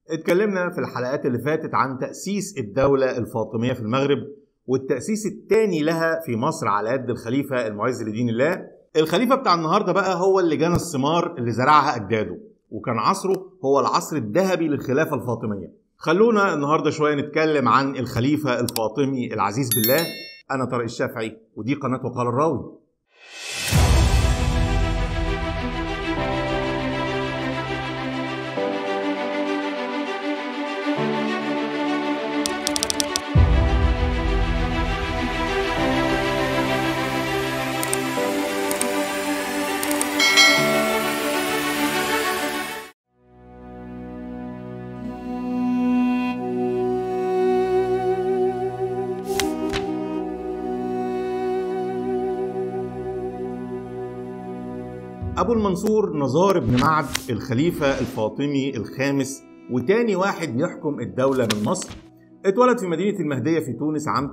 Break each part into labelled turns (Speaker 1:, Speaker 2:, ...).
Speaker 1: اتكلمنا في الحلقات اللي فاتت عن تأسيس الدولة الفاطمية في المغرب والتأسيس الثاني لها في مصر على يد الخليفة المعز لدين الله الخليفة بتاع النهاردة بقى هو اللي جنى الثمار اللي زرعها أجداده وكان عصره هو العصر الذهبي للخلافة الفاطمية خلونا النهاردة شوية نتكلم عن الخليفة الفاطمي العزيز بالله أنا طارق الشافعي ودي قناة وقال الراوي أبو المنصور نزار بن معد الخليفة الفاطمي الخامس وتاني واحد يحكم الدولة من مصر اتولد في مدينة المهدية في تونس عام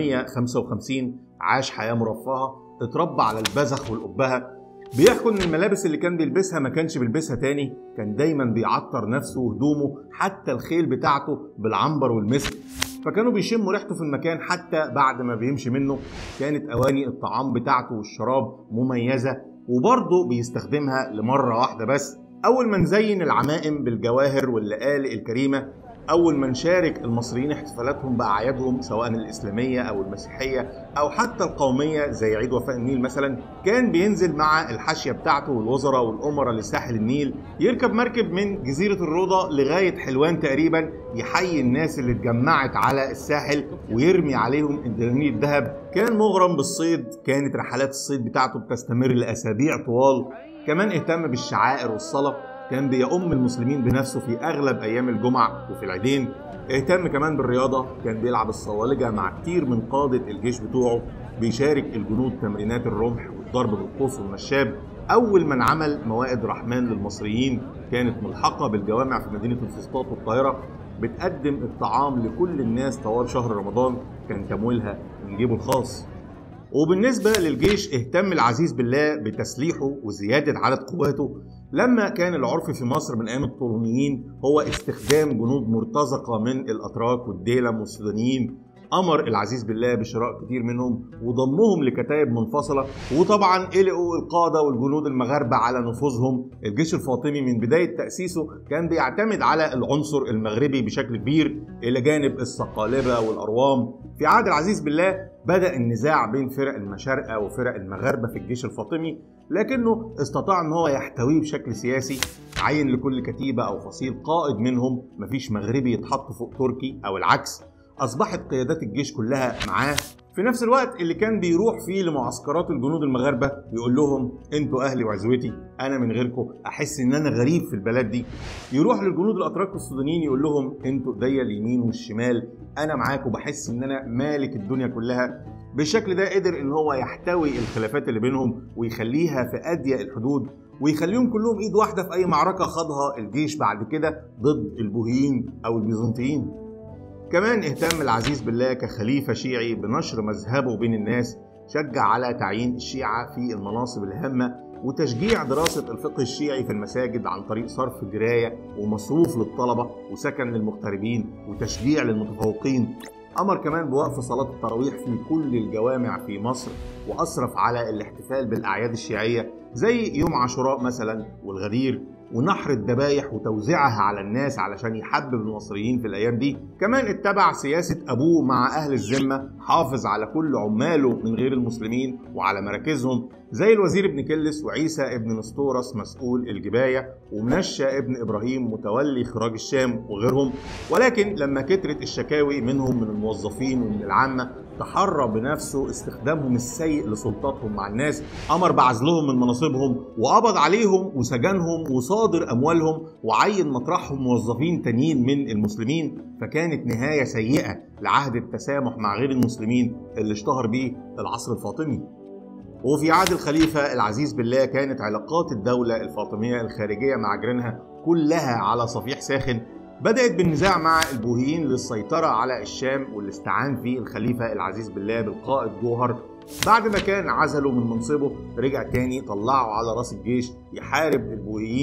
Speaker 1: 955 عاش حياة مرفهة اتربى على البزخ والأبهة بيحكوا ان الملابس اللي كان بيلبسها ما كانش بيلبسها تاني كان دايما بيعطر نفسه وهدومه حتى الخيل بتاعته بالعنبر والمسك فكانوا بيشموا ريحته في المكان حتى بعد ما بيمشي منه كانت اواني الطعام بتاعته والشراب مميزه وبرضه بيستخدمها لمرة واحدة بس أول ما نزين العمائم بالجواهر واللآلئ الكريمة أول ما نشارك المصريين احتفالاتهم بأعيادهم سواء الإسلامية أو المسيحية أو حتى القومية زي عيد وفاء النيل مثلا كان بينزل مع الحاشية بتاعته والوزراء والأمراء لساحل النيل يركب مركب من جزيرة الروضة لغاية حلوان تقريبا يحيي الناس اللي اتجمعت على الساحل ويرمي عليهم الدنانير الذهب كان مغرم بالصيد كانت رحلات الصيد بتاعته بتستمر لأسابيع طوال كمان اهتم بالشعائر والصلاة كان بيؤم المسلمين بنفسه في اغلب ايام الجمعه وفي العيدين اهتم كمان بالرياضه كان بيلعب الصوالجه مع كتير من قاده الجيش بتوعه بيشارك الجنود تمرينات الرمح والضرب بالقوس والنشاب اول من عمل موائد رحمن للمصريين كانت ملحقه بالجوامع في مدينه الفسطاط والقاهره بتقدم الطعام لكل الناس طوال شهر رمضان كان تمويلها من جيبه الخاص وبالنسبة للجيش اهتم العزيز بالله بتسليحه وزيادة عدد قواته لما كان العرف في مصر من أيام الطولونيين هو استخدام جنود مرتزقة من الأتراك والديلم والسودانيين أمر العزيز بالله بشراء كتير منهم وضمهم لكتائب منفصلة وطبعا قلقوا القادة والجنود المغاربة على نفوذهم الجيش الفاطمي من بداية تأسيسه كان بيعتمد على العنصر المغربي بشكل كبير إلى جانب الصقالبة والأروام في عهد العزيز بالله بدأ النزاع بين فرق المشارقة وفرق المغاربة في الجيش الفاطمي لكنه استطاع ان هو يحتويه بشكل سياسي عين لكل كتيبة او فصيل قائد منهم مفيش مغربي يتحط فوق تركي او العكس اصبحت قيادات الجيش كلها معاه في نفس الوقت اللي كان بيروح فيه لمعسكرات الجنود المغاربه يقول لهم انتوا اهلي وعزوتي انا من غيركم احس ان انا غريب في البلد دي يروح للجنود الاتراك السودانيين يقول لهم انتوا ايديا اليمين والشمال انا معاكم بحس ان انا مالك الدنيا كلها بالشكل ده قدر ان هو يحتوي الخلافات اللي بينهم ويخليها في اضيق الحدود ويخليهم كلهم ايد واحده في اي معركه خاضها الجيش بعد كده ضد البوهيين او البيزنطيين كمان اهتم العزيز بالله كخليفة شيعي بنشر مذهبه بين الناس شجع على تعيين الشيعة في المناصب الهامة وتشجيع دراسة الفقه الشيعي في المساجد عن طريق صرف دراية ومصروف للطلبة وسكن للمغتربين وتشجيع للمتفوقين أمر كمان بوقف صلاة التراويح في كل الجوامع في مصر وأسرف على الاحتفال بالأعياد الشيعية زي يوم عاشوراء مثلا والغدير ونحر الذبايح وتوزيعها على الناس علشان يحبب المصريين في الايام دي كمان اتبع سياسه ابوه مع اهل الذمه حافظ على كل عماله من غير المسلمين وعلى مراكزهم زي الوزير ابن كلس وعيسى ابن نسطورس مسؤول الجبايه ومنشا ابن ابراهيم متولي خراج الشام وغيرهم ولكن لما كترت الشكاوي منهم من الموظفين ومن العامه تحرى بنفسه استخدامهم السيء لسلطاتهم مع الناس امر بعزلهم من مناصبهم وقبض عليهم وسجنهم وصادر اموالهم وعين مطرحهم موظفين تانيين من المسلمين فكانت نهايه سيئه لعهد التسامح مع غير المسلمين اللي اشتهر بيه العصر الفاطمي وفي عهد الخليفة العزيز بالله كانت علاقات الدولة الفاطمية الخارجية مع جيرانها كلها على صفيح ساخن بدأت بالنزاع مع البوهيين للسيطرة على الشام واللي استعان فيه الخليفة العزيز بالله بالقائد جوهر بعد ما كان عزله من منصبه رجع تاني طلعه على راس الجيش يحارب البوهيين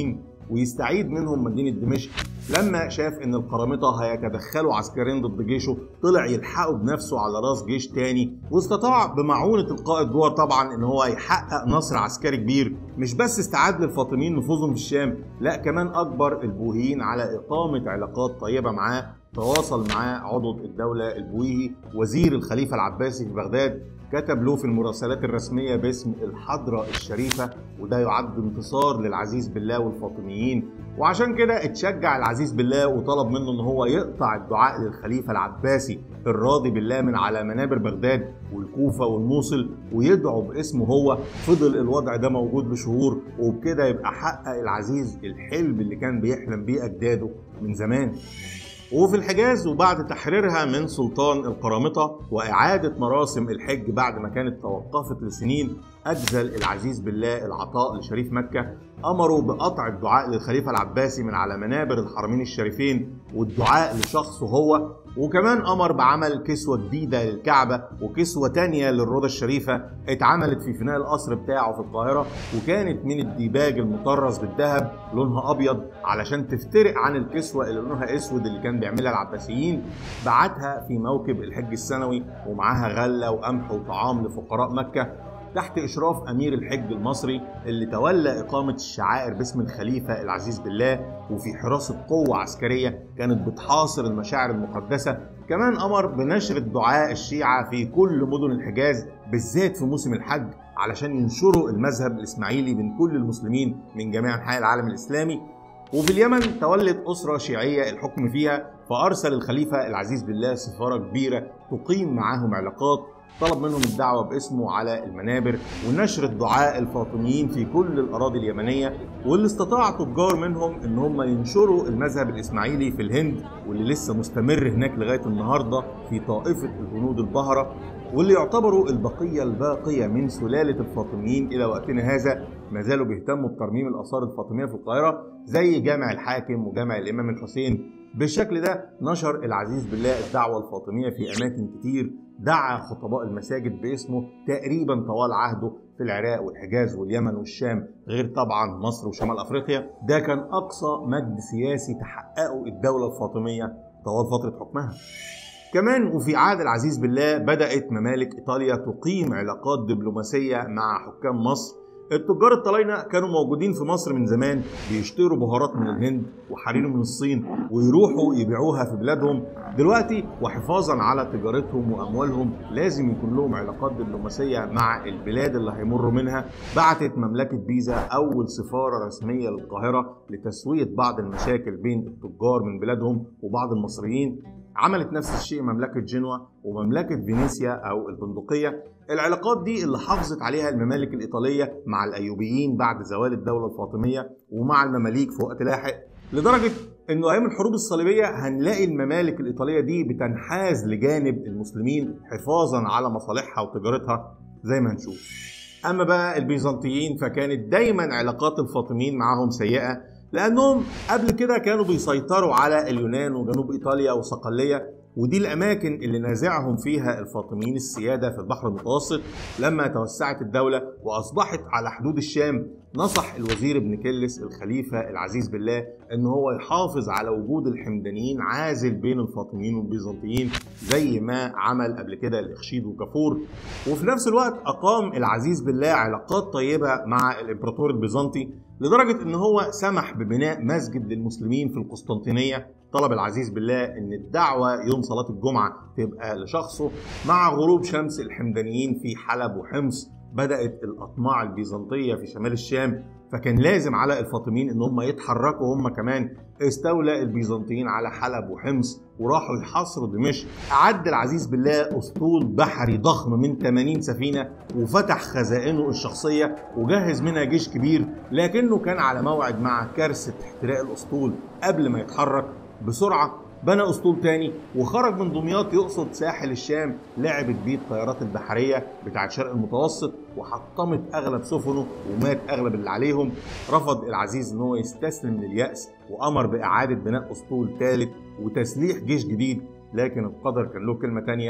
Speaker 1: ويستعيد منهم مدينه دمشق لما شاف ان القرامطه هيتدخلوا عسكريا ضد جيشه طلع يلحقه بنفسه على راس جيش تاني واستطاع بمعونه القائد دوار طبعا ان هو يحقق نصر عسكري كبير مش بس استعاد للفاطميين نفوذهم في الشام لا كمان اجبر البويهيين على اقامه علاقات طيبه معاه تواصل معاه عضو الدولة البويهي وزير الخليفة العباسي في بغداد كتب له في المراسلات الرسمية باسم الحضرة الشريفة وده يعد انتصار للعزيز بالله والفاطميين وعشان كده اتشجع العزيز بالله وطلب منه ان هو يقطع الدعاء للخليفة العباسي الراضي بالله من على منابر بغداد والكوفة والموصل ويدعو باسمه هو فضل الوضع ده موجود لشهور وبكده يبقى حقق العزيز الحلم اللي كان بيحلم بيه أجداده من زمان وفي الحجاز وبعد تحريرها من سلطان القرامطة وإعادة مراسم الحج بعد ما كانت توقفت لسنين أجزل العزيز بالله العطاء لشريف مكة أمروا بقطع الدعاء للخليفة العباسي من على منابر الحرمين الشريفين والدعاء لشخصه هو وكمان أمر بعمل كسوة جديدة للكعبة وكسوة تانية للروضة الشريفة اتعملت في فناء القصر بتاعه في القاهرة وكانت من الديباج المطرز بالذهب لونها أبيض علشان تفترق عن الكسوة اللي لونها أسود اللي كان بيعملها العباسيين بعتها في موكب الحج السنوي ومعاها غلة وقمح وطعام لفقراء مكة تحت إشراف أمير الحج المصري اللي تولى إقامة الشعائر باسم الخليفة العزيز بالله وفي حراسة قوة عسكرية كانت بتحاصر المشاعر المقدسة كمان أمر بنشر الدعاء الشيعة في كل مدن الحجاز بالذات في موسم الحج علشان ينشروا المذهب الإسماعيلي بين كل المسلمين من جميع أنحاء العالم الإسلامي وفي اليمن تولت أسرة شيعية الحكم فيها فأرسل الخليفة العزيز بالله سفارة كبيرة تقيم معاهم علاقات طلب منهم الدعوة باسمه على المنابر ونشر الدعاء الفاطميين في كل الأراضي اليمنية واللي استطاع تجار منهم إن هم ينشروا المذهب الإسماعيلي في الهند واللي لسه مستمر هناك لغاية النهاردة في طائفة الهنود البهرة واللي يعتبروا البقية الباقية من سلالة الفاطميين إلى وقتنا هذا ما زالوا بيهتموا بترميم الآثار الفاطمية في القاهرة زي جامع الحاكم وجامع الإمام الحسين بالشكل ده نشر العزيز بالله الدعوة الفاطمية في أماكن كتير دعا خطباء المساجد باسمه تقريبا طوال عهده في العراق والحجاز واليمن والشام غير طبعا مصر وشمال افريقيا ده كان اقصى مجد سياسي تحققه الدوله الفاطميه طوال فتره حكمها كمان وفي عهد العزيز بالله بدات ممالك ايطاليا تقيم علاقات دبلوماسيه مع حكام مصر التجار الطلاينة كانوا موجودين في مصر من زمان بيشتروا بهارات من الهند وحرير من الصين ويروحوا يبيعوها في بلادهم دلوقتي وحفاظا على تجارتهم واموالهم لازم يكون لهم علاقات دبلوماسيه مع البلاد اللي هيمروا منها بعتت مملكه بيزا اول سفاره رسميه للقاهره لتسويه بعض المشاكل بين التجار من بلادهم وبعض المصريين عملت نفس الشيء مملكة جنوة ومملكة فينيسيا أو البندقية العلاقات دي اللي حافظت عليها الممالك الإيطالية مع الأيوبيين بعد زوال الدولة الفاطمية ومع المماليك في وقت لاحق لدرجة انه ايام الحروب الصليبيه هنلاقي الممالك الايطاليه دي بتنحاز لجانب المسلمين حفاظا على مصالحها وتجارتها زي ما هنشوف. اما بقى البيزنطيين فكانت دايما علاقات الفاطميين معاهم سيئه لانهم قبل كده كانوا بيسيطروا على اليونان وجنوب ايطاليا وصقليه ودي الاماكن اللي نازعهم فيها الفاطميين السياده في البحر المتوسط لما توسعت الدوله واصبحت على حدود الشام نصح الوزير ابن كلس الخليفه العزيز بالله ان هو يحافظ على وجود الحمدانيين عازل بين الفاطميين والبيزنطيين زي ما عمل قبل كده الاخشيد وكافور وفي نفس الوقت اقام العزيز بالله علاقات طيبه مع الامبراطور البيزنطي لدرجه ان هو سمح ببناء مسجد للمسلمين في القسطنطينيه طلب العزيز بالله ان الدعوه يوم صلاه الجمعه تبقى لشخصه مع غروب شمس الحمدانيين في حلب وحمص بدات الاطماع البيزنطيه في شمال الشام فكان لازم على الفاطميين ان هم يتحركوا هم كمان استولى البيزنطيين على حلب وحمص وراحوا يحاصروا دمشق أعد العزيز بالله أسطول بحري ضخم من 80 سفينة وفتح خزائنه الشخصية وجهز منها جيش كبير لكنه كان على موعد مع كارثة احتراق الأسطول قبل ما يتحرك بسرعة بنى اسطول تاني وخرج من دمياط يقصد ساحل الشام لعبت بيه الطيارات البحريه بتاعت شرق المتوسط وحطمت اغلب سفنه ومات اغلب اللي عليهم رفض العزيز ان هو يستسلم للياس وامر باعاده بناء اسطول ثالث وتسليح جيش جديد لكن القدر كان له كلمه تانيه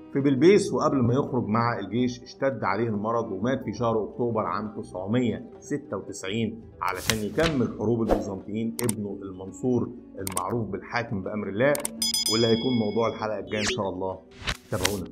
Speaker 1: في بلبيس وقبل ما يخرج مع الجيش اشتد عليه المرض ومات في شهر اكتوبر عام 996 علشان يكمل حروب البيزنطيين ابنه المنصور المعروف بالحاكم بامر الله واللي هيكون موضوع الحلقه الجايه ان شاء الله تابعونا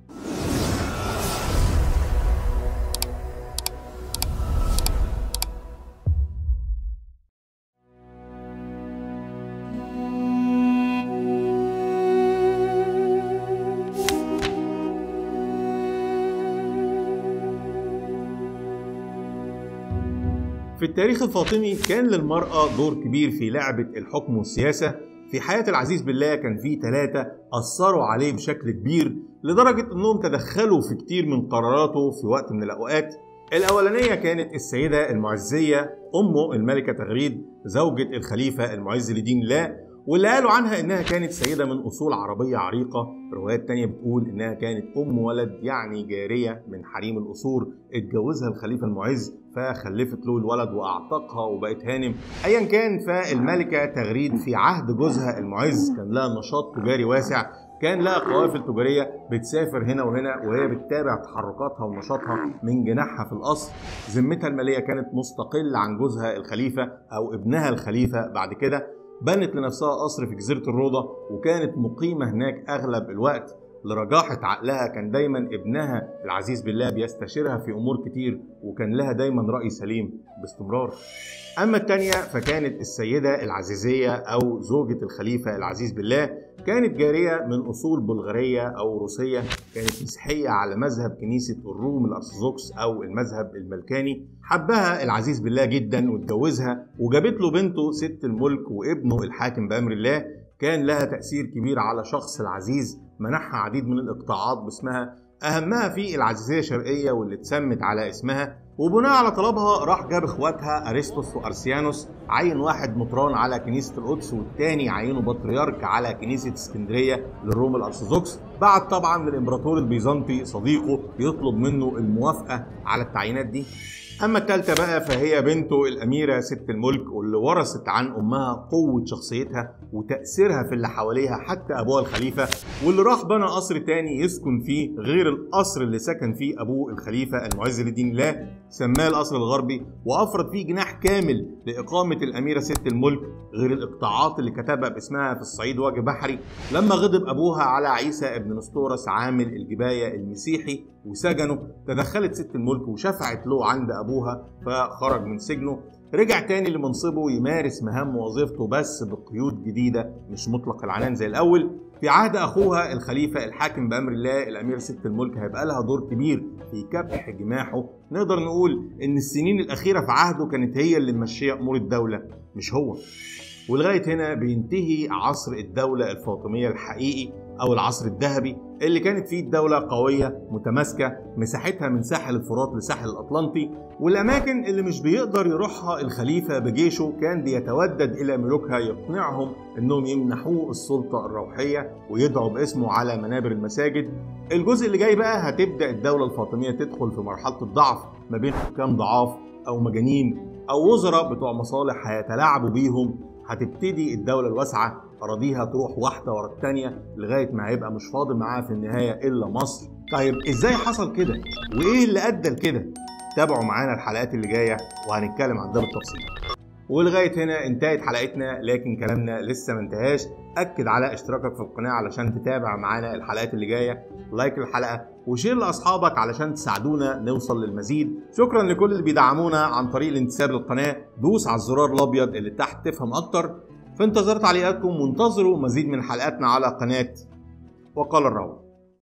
Speaker 1: في التاريخ الفاطمي كان للمرأة دور كبير في لعبة الحكم والسياسة في حياة العزيز بالله كان في ثلاثة أثروا عليه بشكل كبير لدرجة أنهم تدخلوا في كتير من قراراته في وقت من الأوقات الأولانية كانت السيدة المعزية أمه الملكة تغريد زوجة الخليفة المعز لدين الله واللي قالوا عنها انها كانت سيدة من اصول عربية عريقة روايات تانية بتقول انها كانت ام ولد يعني جارية من حريم الاصول اتجوزها الخليفة المعز فخلفت له الولد واعتقها وبقت هانم ايا كان فالملكة تغريد في عهد جوزها المعز كان لها نشاط تجاري واسع كان لها قوافل تجارية بتسافر هنا وهنا وهي بتتابع تحركاتها ونشاطها من جناحها في القصر ذمتها المالية كانت مستقلة عن جوزها الخليفة أو ابنها الخليفة بعد كده بنت لنفسها قصر في جزيرة الروضة وكانت مقيمة هناك أغلب الوقت لرجاحة عقلها كان دايما ابنها العزيز بالله بيستشيرها في أمور كتير وكان لها دايما رأي سليم باستمرار أما التانية فكانت السيدة العزيزية أو زوجة الخليفة العزيز بالله كانت جارية من أصول بلغارية أو روسية كانت مسيحية على مذهب كنيسة الروم الأرثوذكس أو المذهب الملكاني حبها العزيز بالله جدا واتجوزها وجابت له بنته ست الملك وابنه الحاكم بأمر الله كان لها تأثير كبير على شخص العزيز منحها عديد من الإقطاعات باسمها أهمها في العزيزية الشرقية واللي اتسمت على اسمها وبناء على طلبها راح جاب اخواتها ارسطس وارسيانوس عين واحد مطران على كنيسه القدس والتاني عينه بطريرك على كنيسه اسكندريه للروم الارثوذكس بعد طبعا الامبراطور البيزنطي صديقه يطلب منه الموافقه على التعيينات دي اما الثالثه بقى فهي بنته الاميره ست الملك واللي ورثت عن امها قوه شخصيتها وتاثيرها في اللي حواليها حتى ابوها الخليفه واللي راح بنى قصر تاني يسكن فيه غير القصر اللي سكن فيه ابوه الخليفه المعز لدين الله سماه القصر الغربي وافرد فيه جناح كامل لاقامه الاميره ست الملك غير الاقطاعات اللي كتبها باسمها في الصعيد وجه بحري لما غضب ابوها على عيسى ابن نسطورس عامل الجبايه المسيحي وسجنه تدخلت ست الملك وشفعت له عند ابوها فخرج من سجنه رجع تاني لمنصبه يمارس مهام وظيفته بس بقيود جديده مش مطلق العنان زي الاول في عهد اخوها الخليفه الحاكم بامر الله الامير ست الملك هيبقى لها دور كبير في كبح جماحه نقدر نقول ان السنين الاخيره في عهده كانت هي اللي ممشيه امور الدوله مش هو ولغايه هنا بينتهي عصر الدوله الفاطميه الحقيقي او العصر الذهبي اللي كانت فيه الدولة قوية متماسكة مساحتها من ساحل الفرات لساحل الأطلنطي والأماكن اللي مش بيقدر يروحها الخليفة بجيشه كان بيتودد إلى ملوكها يقنعهم إنهم يمنحوه السلطة الروحية ويدعوا باسمه على منابر المساجد الجزء اللي جاي بقى هتبدأ الدولة الفاطمية تدخل في مرحلة الضعف ما بين حكام ضعاف أو مجانين أو وزراء بتوع مصالح هيتلاعبوا بيهم هتبتدي الدولة الواسعة أراضيها تروح واحدة ورا التانية لغاية ما هيبقى مش فاضل معاها في النهاية إلا مصر طيب إزاي حصل كده؟ وإيه اللي أدى لكده؟ تابعوا معانا الحلقات اللي جاية وهنتكلم عن ده بالتفصيل ولغاية هنا انتهت حلقتنا لكن كلامنا لسه ما انتهاش أكد على اشتراكك في القناة علشان تتابع معانا الحلقات اللي جاية لايك الحلقة وشير لأصحابك علشان تساعدونا نوصل للمزيد شكرا لكل اللي بيدعمونا عن طريق الانتساب للقناة دوس على الزرار الأبيض اللي تحت تفهم أكتر في انتظار تعليقاتكم وانتظروا مزيد من حلقاتنا على قناة وقال الراوي